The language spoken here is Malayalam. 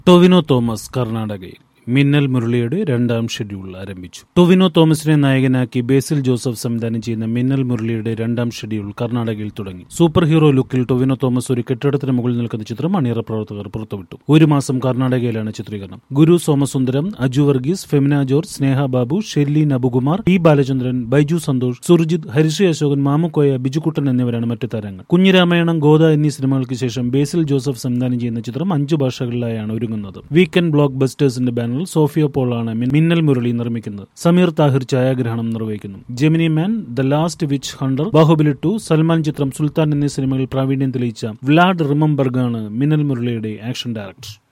ടൊവിനോ തോമസ് കർണാടകയിൽ മിന്നൽ മുരളിയുടെ രണ്ടാം ഷെഡ്യൂൾ ആരംഭിച്ചു ടൊവിനോ തോമസിനെ നായകനാക്കി ബേസിൽ ജോസഫ് സംവിധാനം ചെയ്യുന്ന മിന്നൽ മുരളിയുടെ രണ്ടാം ഷെഡ്യൂൾ കർണാടകയിൽ തുടങ്ങി സൂപ്പർ ഹീറോ ലുക്കിൽ ടൊവിനോ തോമസ് ഒരു കെട്ടിടത്തിന് മുകളിൽ നിൽക്കുന്ന ചിത്രം അണിയറ പ്രവർത്തകർ പുറത്തുവിട്ടു ഒരു മാസം കർണാടകയിലാണ് ചിത്രീകരണം ഗുരു സോമസുന്ദരം അജു വർഗീസ് ഫെമിന ജോർജ് സ്നേഹ ബാബു ഷെല്ലി നബുകുമാർ ടി ബാലചന്ദ്രൻ ബൈജു സന്തോഷ് സുർജിത് ഹരിശ്രീ അശോകൻ മാമുക്കോയ ബിജുക്കുട്ടൻ എന്നിവരാണ് മറ്റു താരങ്ങൾ കുഞ്ഞിരാമായണം ഗോദ എന്നീ സിനിമകൾക്ക് ശേഷം ബേസിൽ ജോസഫ് സംവിധാനം ചെയ്യുന്ന ചിത്രം അഞ്ചു ഭാഷകളിലായാണ് ഒരുങ്ങുന്നത് വീക്കെൻഡ് ബ്ലോക്ക് ബസ്റ്റേഴ്സിന്റെ ബാനറിൽ സോഫിയ പോളാണ് മിൻ- മിന്നൽ മുരളി നിർമ്മിക്കുന്നത് സമീർ താഹിർ ഛായാഗ്രഹണം നിർവഹിക്കുന്നു Gemini man the last witch hunter Baahubali two Salman ചിത്രം സുൽത്താൻ എന്നീ സിനിമകളിൽ പ്രാവീണ്യം തെളിയിച്ച വ്ലാഡ് റിമംബർഗാണ് മിന്നൽ മുരളിയുടെ ആക്ഷൻ ഡയറക്ടർ